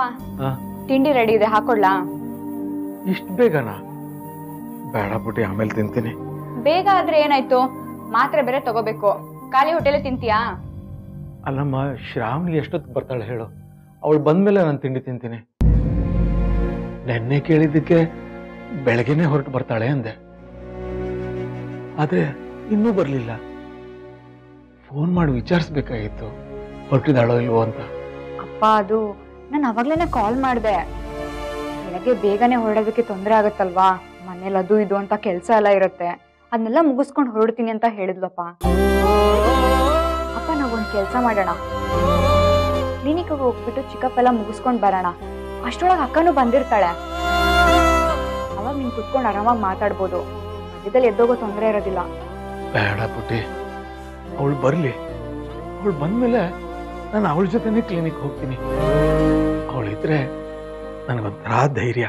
ಹಾ ತಿಂಡಿ ರೆಡಿ ಇದೆ ಹಾಕೊಡ್ಲಾ ಇಷ್ಟು ಬೇಗನಾ ಬೇಡ ಬಿಟ್ಟು ಆಮೇಲೆ ತಿಂತೀನಿ ಬೇಗ ಆದ್ರೆ ಏನಾಯ್ತು ಮಾತ್ರೆ ಬೇರೆ ತಗೋಬೇಕು ಖಾಲಿ ಹೊಟ್ಟೆಲೆ ತಿಂತೀಯಾ ಅಲ್ಲಮ್ಮ ಶ್ರಾವಣಿ ಎಷ್ಟೊತ್ತು ಬರ್ತಾಳೆ ಹೇಳು ಅವಳು ಬಂದ್ಮೇಲೆ ನಾನು ತಿಂಡಿ ತಿಂತೀನಿ ನೆನ್ನೆ ಕೇಳಿದ್ದಕ್ಕೆ ಬೆಳಗ್ಗೆನೆ ಹೊರಟು ಬರ್ತಾಳೆ ಅಂದೆ ಆದ್ರೆ ಇನ್ನೂ ಬರಲಿಲ್ಲ ಫೋನ್ ಮಾಡಿ ವಿಚಾರಿಸ್ಬೇಕಾಗಿತ್ತು ಹೊರಟಿದಾಳೋ ಇಲ್ವೋ ಅಂತ ಅಪ್ಪ ಅದು ನಾನು ಅವಾಗ್ಲೇನೆ ಕಾಲ್ ಮಾಡ್ದೆ ಬೆಳಗ್ಗೆ ಬೇಗನೆ ಹೊರಡೋದಕ್ಕೆ ತೊಂದರೆ ಆಗತ್ತಲ್ವಾ ಮನೇಲಿ ಅದು ಇದು ಅಂತ ಕೆಲಸ ಎಲ್ಲ ಇರುತ್ತೆ ಅದನ್ನೆಲ್ಲ ಮುಗಿಸ್ಕೊಂಡು ಹೊರಡ್ತೀನಿ ಅಂತ ಹೇಳಿದ್ಲಪ್ಪ ಅಪ್ಪ ನಾವೊಂದ್ ಕೆಲಸ ಮಾಡೋಣ ಕ್ಲಿನಿಕ್ ಹೋಗ್ಬಿಟ್ಟು ಚಿಕಪ್ ಎಲ್ಲ ಮುಗಿಸ್ಕೊಂಡು ಬರೋಣ ಅಷ್ಟರೊಳಗೆ ಅಕ್ಕನೂ ಬಂದಿರ್ತಾಳೆ ಅವಾಗ ನೀನ್ ಕುತ್ಕೊಂಡು ಆರಾಮಾಗಿ ಮಾತಾಡ್ಬೋದು ಮಧ್ಯದಲ್ಲಿ ಎದ್ದೋಗೋ ತೊಂದರೆ ಇರೋದಿಲ್ಲ ಬೇಡ ಪುಟ್ಟಿ ಅವಳು ಬರಲಿ ಅವಳು ಬಂದ್ಮೇಲೆ ನಾನು ಅವಳ ಜೊತೆನೇ ಕ್ಲಿನಿಕ್ ಹೋಗ್ತೀನಿ ಅವಳಿದ್ರೆ ನನಗೊಂಥರ ಧೈರ್ಯ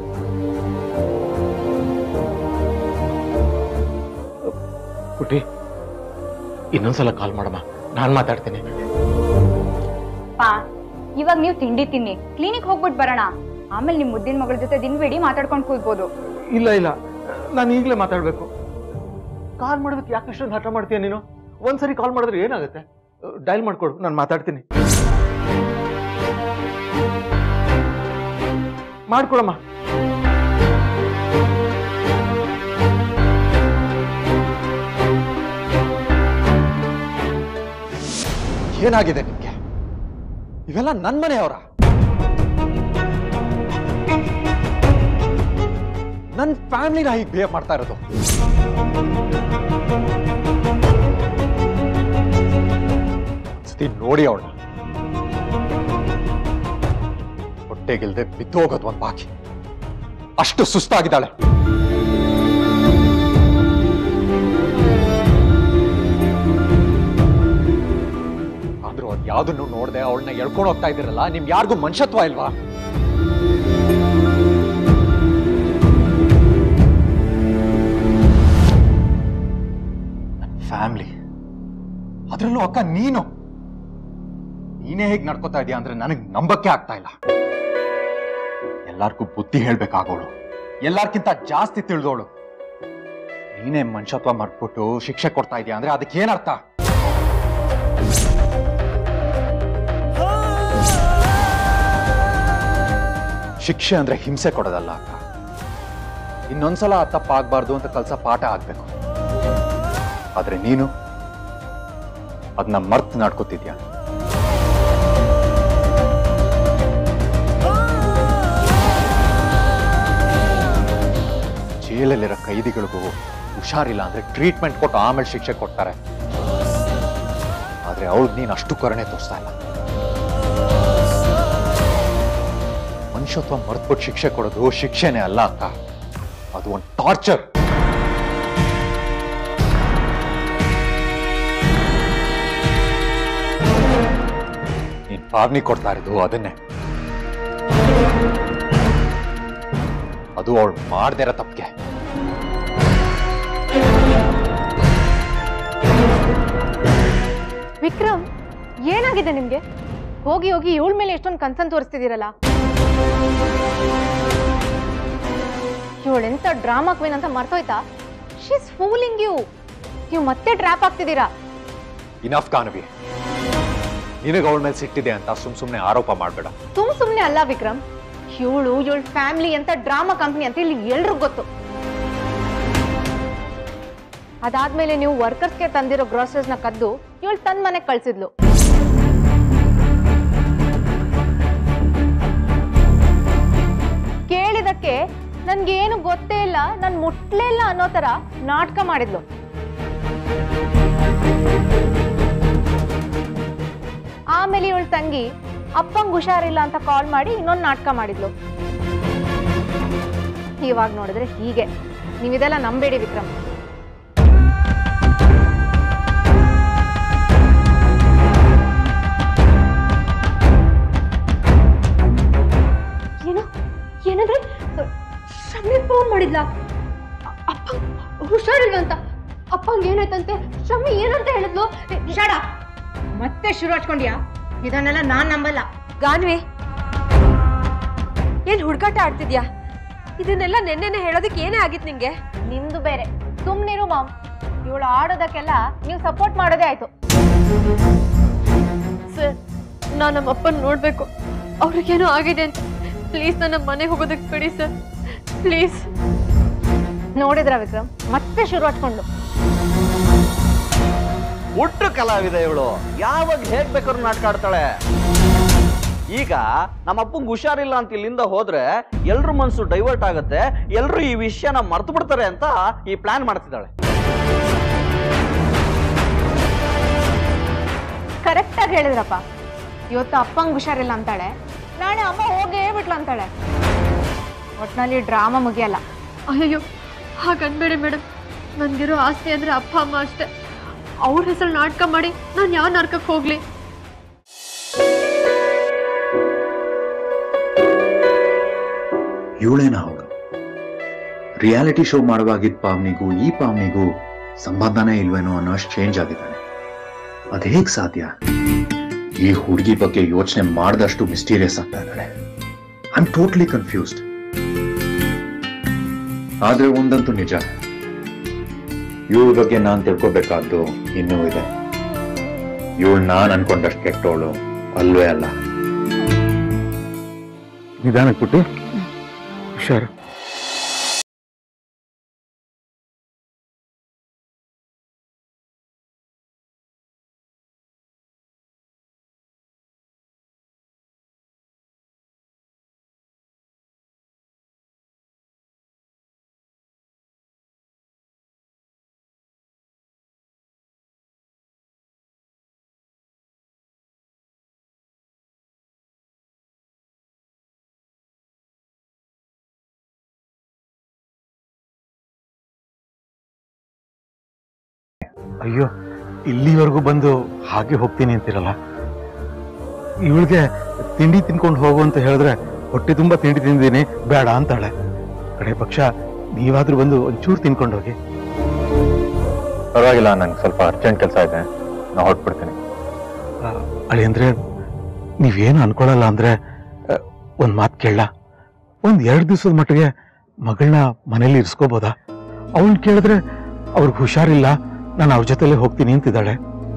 ಪುಟ್ಟಿ ಇನ್ನೊಂದ್ಸಲ ಕಾಲ್ ಮಾಡಮ್ಮ ನಾನು ಮಾತಾಡ್ತೀನಿ ಪಾ ಇವಾಗ ನೀವು ತಿಂಡಿ ತಿನ್ನಿ ಕ್ಲಿನಿಕ್ ಹೋಗ್ಬಿಟ್ಟು ಬರೋಣ ಆಮೇಲೆ ನಿಮ್ ಮುದ್ದಿನ ಮಗಳ ಜೊತೆ ದಿನವಿಡೀ ಮಾತಾಡ್ಕೊಂಡು ಕೂತ್ಬೋದು ಇಲ್ಲ ಇಲ್ಲ ನಾನು ಈಗಲೇ ಮಾತಾಡಬೇಕು ಕಾಲ್ ಮಾಡೋದಕ್ಕೆ ಯಾಕೆ ಅಷ್ಟೊಂದು ಹಠ ಮಾಡ್ತೀಯ ನೀನು ಒಂದ್ಸರಿ ಕಾಲ್ ಮಾಡಿದ್ರೆ ಏನಾಗುತ್ತೆ ಡಯಲ್ ಮಾಡ್ಕೊಡು ನಾನು ಮಾತಾಡ್ತೀನಿ ಮಾಡ್ಕೊಳಮ್ಮ ಏನಾಗಿದೆ ನಿಮ್ಗೆ ಇವೆಲ್ಲ ನನ್ ಮನೆಯವರ ನನ್ನ ಫ್ಯಾಮಿಲಿನ ಹೀಗೆ ಬಿಹೇವ್ ಮಾಡ್ತಾ ಇರೋದು ಸತಿ ನೋಡಿ ಅವಳನ್ನ ಹೊಟ್ಟೆಗಿಲ್ದೆ ಬಿದ್ದು ಹೋಗೋದು ಒಂದು ಬಾಕಿ ಅಷ್ಟು ಸುಸ್ತಾಗಿದ್ದಾಳೆ ಆದ್ರೂ ಅದ್ ಯಾವ್ದನ್ನು ನೋಡ್ದೆ ಅವಳನ್ನ ಎಳ್ಕೊಂಡು ಹೋಗ್ತಾ ಇದ್ದೀರಲ್ಲ ನಿಮ್ ಯಾರಿಗೂ ಮನುಷ್ಯತ್ವ ಇಲ್ವಾ ನನ್ನ ಫ್ಯಾಮಿಲಿ ಅದ್ರಲ್ಲೂ ಅಕ್ಕ ನೀನು ನೀನೇ ಹೇಗ್ ನಡ್ಕೋತಾ ಇದೀಯ ಅಂದ್ರೆ ನನಗ್ ನಂಬಕ್ಕೆ ಆಗ್ತಾ ಇಲ್ಲ ಎಲ್ಲಾರ್ಗೂ ಬುದ್ಧಿ ಹೇಳ್ಬೇಕಾಗೋಳು ಎಲ್ಲಾರ್ಕಿಂತ ಜಾಸ್ತಿ ತಿಳಿದೋಳು ನೀನೇ ಮನುಷ್ಯತ್ವ ಮಾಡ್ಬಿಟ್ಟು ಶಿಕ್ಷೆ ಕೊಡ್ತಾ ಇದೀಯ ಅಂದ್ರೆ ಅದಕ್ಕೆ ಏನರ್ಥ ಶಿಕ್ಷೆ ಅಂದ್ರೆ ಹಿಂಸೆ ಕೊಡೋದಲ್ಲ ಅಕ್ಕ ಇನ್ನೊಂದ್ಸಲ ಆ ತಪ್ಪಾಗ್ಬಾರ್ದು ಅಂತ ಕಲ್ಸ ಪಾಠ ಆಗ್ಬೇಕು ಆದ್ರೆ ನೀನು ಅದನ್ನ ಮರ್ತ್ ನಡ್ಕೋತಿದ್ಯಾ ಜೈಲಲ್ಲಿರೋ ಕೈದಿಗಳಿಗೂ ಹುಷಾರಿಲ್ಲ ಅಂದ್ರೆ ಟ್ರೀಟ್ಮೆಂಟ್ ಕೊಟ್ಟು ಆಮೇಲೆ ಶಿಕ್ಷೆ ಕೊಡ್ತಾರೆ ಆದ್ರೆ ಅವಳು ನೀನು ಅಷ್ಟು ಕರುಣೆ ತೋರಿಸ್ತಾ ಇಲ್ಲ ಮನುಷ್ಯತ್ವ ಮರ್ತ್ಬಿಟ್ಟು ಶಿಕ್ಷೆ ಕೊಡೋದು ಶಿಕ್ಷೆನೇ ಅಲ್ಲ ಅಕ್ಕ ಅದು ಒಂದು ಟಾರ್ಚರ್ ನೀನ್ ಪಾರ್ನಿ ಕೊಡ್ತಾ ಇರೋದು ಅದನ್ನೇ ಅದು ಅವಳು ಮಾಡದೇ ಇರೋ ತಪ್ಪಿಗೆ ವಿಕ್ರಮ್ ಏನಾಗಿದೆ ನಿಮ್ಗೆ ಹೋಗಿ ಹೋಗಿ ಇವಳ ಮೇಲೆ ಎಷ್ಟೊಂದು ಕನ್ಸನ್ ತೋರಿಸ್ತಿದ್ದೀರಲ್ಲ ಇವಳೆಂತ ಡ್ರಾಮಾ ಕ್ವೀನ್ ಅಂತ ಮರ್ತೋಯ್ತಾ ಶೀಸ್ ಫೂಲಿಂಗ್ ಯು ನೀವು ಮತ್ತೆ ಟ್ರ್ಯಾಪ್ ಆಗ್ತಿದ್ದೀರಾ ಇನಫ್ ಕಾನವಿ ನಿನಗೆ ಅವಳ ಮೇಲೆ ಸಿಟ್ಟಿದೆ ಅಂತ ಸುಮ್ ಸುಮ್ನೆ ಆರೋಪ ಮಾಡಬೇಡ ಸುಮ್ ಸುಮ್ನೆ ಅಲ್ಲ ವಿಕ್ರಮ್ ಇವಳು ಇವಳ ಫ್ಯಾಮಿಲಿ ಅಂತ ಡ್ರಾಮಾ ಕಂಪ್ನಿ ಅಂತ ಇಲ್ಲಿ ಎಲ್ರಿಗೂ ಗೊತ್ತು ಅದಾದ್ಮೇಲೆ ನೀವು ವರ್ಕರ್ಸ್ಗೆ ತಂದಿರೋ ಗ್ರಾಸರೀಸ್ನ ಕದ್ದು ಇವಳು ತನ್ನ ಮನೆಗೆ ಕಳ್ಸಿದ್ಲು ಕೇಳಿದಕ್ಕೆ ನನ್ಗೇನು ಗೊತ್ತೇ ಇಲ್ಲ ನನ್ ಮುಟ್ಲೇ ಇಲ್ಲ ಅನ್ನೋ ತರ ನಾಟಕ ಮಾಡಿದ್ಲು ಆಮೇಲೆ ಇವಳ ತಂಗಿ ಅಪ್ಪಂಗ್ ಹುಷಾರಿಲ್ಲ ಅಂತ ಕಾಲ್ ಮಾಡಿ ಇನ್ನೊಂದು ನಾಟಕ ಮಾಡಿದ್ಲು ಇವಾಗ ನೋಡಿದ್ರೆ ಹೀಗೆ ನೀವಿದೆಲ್ಲ ನಂಬೇಡಿ ವಿಕ್ರಮ್ ಏನು ಏನಂದ್ರೆ ಶಮಿ ಫೋನ್ ಮಾಡಿದ್ಲ ಅಪ್ಪ ಹುಷಾರಿಲ್ಲ ಅಂತ ಅಪ್ಪಂಗೆ ಏನಾಯ್ತಂತೆ ಶಮಿ ಏನಂತ ಹೇಳಿದ್ಲು ಶಾಡ ಮತ್ತೆ ಶುರು ಹಚ್ಕೊಂಡ್ಯಾ ಇದನ್ನೆಲ್ಲ ನಾನ್ ನಂಬಲ್ಲ ಗಾನ್ವಿ ಏನ್ ಹುಡುಗಾಟ ಆಡ್ತಿದ್ಯಾ ಇದನ್ನೆಲ್ಲ ನೆನ್ನೆನೆ ಹೇಳೋದಕ್ಕೆ ಏನೇ ಆಗಿತ್ತು ನಿಂಗೆ ನಿಮ್ದು ಬೇರೆ ಸುಮ್ನಿರು ಮಾಮ್ ಇವಳು ಆಡೋದಕ್ಕೆಲ್ಲ ನೀವು ಸಪೋರ್ಟ್ ಮಾಡೋದೇ ಆಯ್ತು ಸರ್ ನಾನು ನಮ್ಮ ಅಪ್ಪನ ನೋಡ್ಬೇಕು ಅವ್ರಿಗೇನೋ ಆಗಿದೆ ಅಂತ ಪ್ಲೀಸ್ ನನ್ನ ಮನೆಗೆ ಹೋಗೋದಕ್ಕೆ ಬಿಡಿ ಸರ್ ಪ್ಲೀಸ್ ನೋಡಿದ್ರ ವಿಕ್ರಮ್ ಮತ್ತೆ ಶುರು ಹಚ್ಕೊಂಡು ಒಟ್ಟು ಕಲಾವಿದೆ ಇವಳು ಯಾವಾಗ ಹೇಗ್ ಬೇಕಾದ್ರೂ ನಾಟಕ ಆಡ್ತಾಳೆ ಈಗ ನಮ್ಮ ಅಪ್ಪಂಗೆ ಹುಷಾರಿಲ್ಲ ಅಂತ ಇಲ್ಲಿಂದ ಹೋದ್ರೆ ಎಲ್ರ ಮನ್ಸು ಡೈವರ್ಟ್ ಆಗುತ್ತೆ ಎಲ್ರು ಈ ವಿಷಯನ ಮರ್ತು ಬಿಡ್ತಾರೆ ಅಂತ ಈ ಪ್ಲಾನ್ ಮಾಡ್ತಿದ್ದಾಳೆ ಕರೆಕ್ಟ್ ಆಗಿ ಹೇಳಿದ್ರಪ್ಪ ಇವತ್ತು ಅಪ್ಪಂಗ್ ಹುಷಾರಿಲ್ಲ ಅಂತಾಳೆ ನಾಳೆ ಅಮ್ಮ ಹೋಗೇ ಬಿಟ್ಲ ಅಂತಾಳೆ ಒಟ್ನಲ್ಲಿ ಡ್ರಾಮಾ ಮುಗಿಯಲ್ಲ ಅಯ್ಯೋ ಹಾಗನ್ಬೇಡಿ ಮೇಡಮ್ ನನ್ಗಿರೋ ಆಸ್ತಿ ಅಂದ್ರೆ ಅಪ್ಪ ಅಮ್ಮ ಅಷ್ಟೇ ಅವ್ರ ಹೆಸರು ನಾಟಕ ಮಾಡಿ ನಾನು ಯಾವ ನರ್ಕಕ್ಕೆ ಹೋಗ್ಲಿ ಇವಳೇನ ಅವಳು ರಿಯಾಲಿಟಿ ಶೋ ಮಾಡುವಾಗಿದ್ದ ಪಾವ್ನಿಗೂ ಈ ಪಾವ್ನಿಗೂ ಸಂಬಂಧನೇ ಇಲ್ವೇನೋ ಅನ್ನೋ ಅಷ್ಟು ಚೇಂಜ್ ಆಗಿದ್ದಾನೆ ಅದ್ ಹೇಗ್ ಸಾಧ್ಯ ಈ ಹುಡುಗಿ ಬಗ್ಗೆ ಯೋಚನೆ ಮಾಡಿದಷ್ಟು ಮಿಸ್ಟೀರಿಯಸ್ ಆಗ್ತಾ ಇದ್ದಾಳೆ ಐ ಆಮ್ ಟೋಟ್ಲಿ ಕನ್ಫ್ಯೂಸ್ಡ್ ಆದ್ರೆ ಒಂದಂತೂ ನಿಜ ಇವಳ ಬಗ್ಗೆ ನಾನ್ ತಿಳ್ಕೊಬೇಕಾದ್ದು ಇನ್ನೂ ಇದೆ ಇವಳು ನಾನ್ ಅನ್ಕೊಂಡಷ್ಟು ಕೆಟ್ಟವಳು ಅಲ್ವೇ ಅಲ್ಲ ನಿಧಾನಕ್ಕೆ ಪುಟ್ಟಿ ಹುಷಾರು ಅಯ್ಯೋ ಇಲ್ಲಿವರೆಗೂ ಬಂದು ಹಾಗೆ ಹೋಗ್ತೀನಿ ಅಂತಿರಲ್ಲ ಇವಳಿಗೆ ತಿಂಡಿ ತಿನ್ಕೊಂಡು ಹೋಗು ಅಂತ ಹೇಳಿದ್ರೆ ಹೊಟ್ಟೆ ತುಂಬಾ ತಿಂಡಿ ತಿಂದಿದ್ದೀನಿ ಬೇಡ ಅಂತಾಳೆ ಕಡೆ ಪಕ್ಷ ನೀವಾದ್ರೂ ಬಂದು ಒಂಚೂರು ತಿನ್ಕೊಂಡು ಹೋಗಿ ಪರವಾಗಿಲ್ಲ ನಂಗೆ ಸ್ವಲ್ಪ ಅರ್ಜೆಂಟ್ ಕೆಲಸ ಇದೆ ನಾ ಹೊರಟ್ಬಿಡ್ತೀನಿ ಅಳಿ ಅಂದ್ರೆ ನೀವೇನು ಅನ್ಕೊಳ್ಳಲ್ಲ ಅಂದ್ರೆ ಆ, ಒಂದ್ ಮಾತು ಕೇಳ ಒಂದ್ ಎರಡು ದಿವಸದ ಮಟ್ಟಿಗೆ ಮಗಳನ್ನ ಮನೇಲಿ ಇರಿಸ್ಕೋಬೋದಾ ಅವಳನ್ನ ಕೇಳಿದ್ರೆ ಅವ್ರಿಗೆ ಹುಷಾರಿಲ್ಲ ನಾನು ಅವ್ರ ಜೊತೆಲೆ ಹೋಗ್ತೀನಿ ಅಂತಿದ್ದಾಳೆ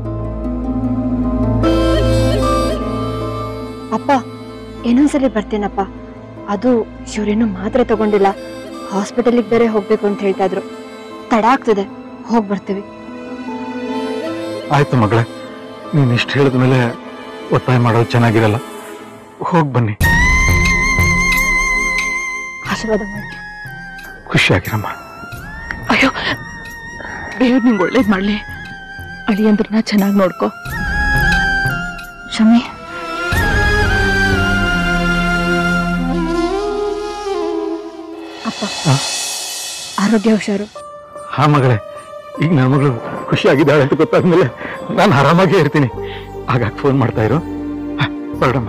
ಅಪ್ಪ ಇನ್ನೊಂದ್ಸಲಿ ಬರ್ತೀನಪ್ಪ ಅದು ಇವ್ರೇನು ಮಾತ್ರೆ ತಗೊಂಡಿಲ್ಲ ಹಾಸ್ಪಿಟಲಿಗೆ ಬೇರೆ ಹೋಗ್ಬೇಕು ಅಂತ ಹೇಳ್ತಾ ಇದ್ರು ತಡ ಆಗ್ತದೆ ಹೋಗ್ ಬರ್ತೀವಿ ಆಯ್ತು ಮಗಳೇ ನೀನ್ ಇಷ್ಟು ಹೇಳಿದ ಮೇಲೆ ಒತ್ತಾಯ ಮಾಡೋದು ಚೆನ್ನಾಗಿರಲ್ಲ ಹೋಗ್ ಬನ್ನಿ ಆಶೀರ್ವಾದ ಮಾಡಿ ಖುಷಿಯಾಗಿರಮ್ಮ ಅಯ್ಯೋ ದೇವ್ರು ನಿಂಗೆ ಒಳ್ಳೇದು ಮಾಡಲಿ ಅಳಿಯಂದ್ರನ್ನ ಚೆನ್ನಾಗಿ ನೋಡ್ಕೊ ಶಮಿ ಅಪ್ಪ ಹಾ? ಆರೋಗ್ಯ ಹುಷಾರು ಹಾ ಮಗಳೇ ಈಗ ನನ್ನ ಮಗಳು ಖುಷಿಯಾಗಿದ್ದಾಳೆ ಅಂತ ಗೊತ್ತಾದ್ಮೇಲೆ ನಾನು ಆರಾಮಾಗೇ ಇರ್ತೀನಿ ಆಗಾಗ ಫೋನ್ ಮಾಡ್ತಾ ಇರು ಹ, ಹೊರಡಮ್ಮ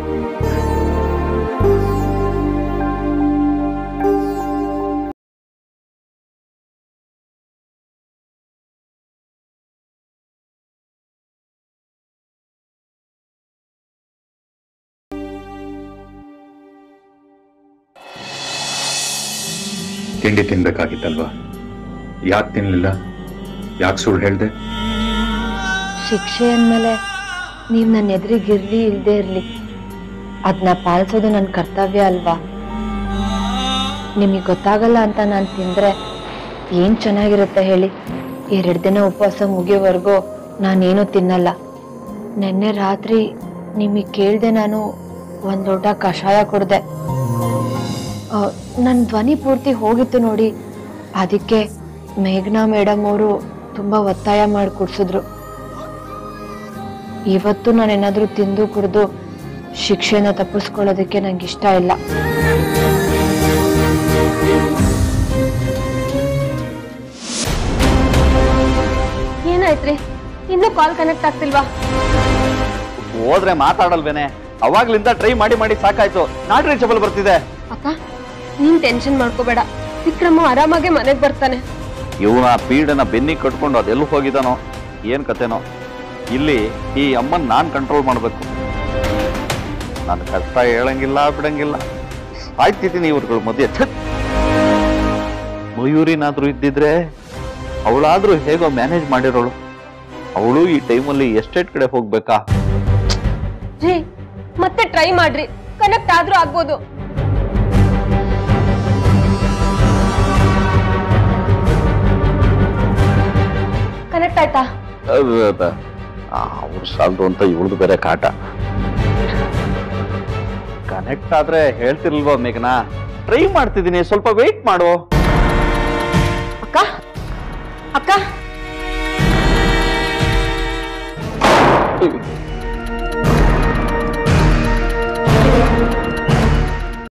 ತಿಂಡಿ ತಿನ್ಬೇಕಾಗಿತ್ತಲ್ವಾ ಯಾಕೆ ತಿನ್ಲಿಲ್ಲ ಯಾಕೆ ಸುಳ್ಳು ಹೇಳ್ದೆ ಶಿಕ್ಷೆ ಅಂದ್ಮೇಲೆ ನೀವ್ ನನ್ನ ಎದುರಿಗಿರ್ಲಿ ಇಲ್ದೇ ಇರ್ಲಿ ಅದನ್ನ ಪಾಲಿಸೋದು ನನ್ನ ಕರ್ತವ್ಯ ಅಲ್ವಾ ನಿಮಗೆ ಗೊತ್ತಾಗಲ್ಲ ಅಂತ ನಾನು ತಿಂದ್ರೆ ಏನ್ ಚೆನ್ನಾಗಿರುತ್ತೆ ಹೇಳಿ ಎರಡು ದಿನ ಉಪವಾಸ ಮುಗಿಯೋವರೆಗೂ ನಾನೇನು ತಿನ್ನಲ್ಲ ನಿನ್ನೆ ರಾತ್ರಿ ನಿಮಗೆ ಕೇಳ್ದೆ ನಾನು ಒಂದ್ ಲೋಟ ಕಷಾಯ ಕುಡ್ದೆ ನನ್ನ ಧ್ವನಿ ಪೂರ್ತಿ ಹೋಗಿತ್ತು ನೋಡಿ ಅದಕ್ಕೆ ಮೇಘನಾ ಮೇಡಮ್ ಅವರು ತುಂಬಾ ಒತ್ತಾಯ ಮಾಡಿ ಕುಡ್ಸಿದ್ರು ಇವತ್ತು ನಾನೇನಾದ್ರೂ ತಿಂದು ಕುಡಿದು ಶಿಕ್ಷೆನ ತಪ್ಪಿಸ್ಕೊಳ್ಳೋದಕ್ಕೆ ನಂಗೆ ಇಷ್ಟ ಇಲ್ಲ ಏನಾಯ್ತ್ರಿ ಇನ್ನೂ ಕಾಲ್ ಕನೆಕ್ಟ್ ಆಗ್ತಿಲ್ವಾ ಹೋದ್ರೆ ಮಾತಾಡಲ್ವೇನೆ ಅವಾಗ್ಲಿಂದ ಟ್ರೈ ಮಾಡಿ ಮಾಡಿ ಸಾಕಾಯ್ತು ನಾಟ್ ರೀಚಬಲ್ ಬರ್ತಿದೆ ಅಕ್ಕ ನೀನ್ ಟೆನ್ಷನ್ ಮಾಡ್ಕೋಬೇಡ ವಿಕ್ರಮ ಆರಾಮಾಗೆ ಮನೆಗ್ ಬರ್ತಾನೆ ಇವನ ಪೀಡನ ಬೆನ್ನಿ ಕಟ್ಕೊಂಡು ಅದೆಲ್ಲ ಹೋಗಿದಾನೋ ಏನ್ ಕತೆನೋ ಇಲ್ಲಿ ಈ ಅಮ್ಮನ್ ನಾನ್ ಕಂಟ್ರೋಲ್ ಮಾಡ್ಬೇಕು ನಾನು ಕಷ್ಟ ಹೇಳಂಗಿಲ್ಲ ಬಿಡಂಗಿಲ್ಲ ಕಾಯ್ತಿದ್ದೀನಿ ಇವ್ರುಗಳ ಮಧ್ಯೆ ಛತ್! ಮಯೂರಿನಾದ್ರೂ ಇದ್ದಿದ್ರೆ ಅವಳಾದ್ರೂ ಹೇಗೋ ಮ್ಯಾನೇಜ್ ಮಾಡಿರೋಳು ಅವಳು ಈ ಟೈಮಲ್ಲಿ ಎಸ್ಟೇಟ್ ಕಡೆ ಹೋಗ್ಬೇಕಾ ರೀ ಮತ್ತೆ ಟ್ರೈ ಮಾಡ್ರಿ ಕನೆಕ್ಟ್ ಆದ್ರೂ ಆಗ್ಬೋದು ಕನೆಕ್ಟ್ ಆಯ್ತಾ ಅವ್ರು ಸಾಲದು ಅಂತ ಇವಳ್ದು ಬೇರೆ ಕಾಟ ಕನೆಕ್ಟ್ ಆದ್ರೆ ಹೇಳ್ತಿರ್ಲ್ವಾ ಮೇಘನಾ ಟ್ರೈ ಮಾಡ್ತಿದ್ದೀನಿ ಸ್ವಲ್ಪ ವೇಟ್ ಮಾಡು ಅಕ್ಕ ಅಕ್ಕ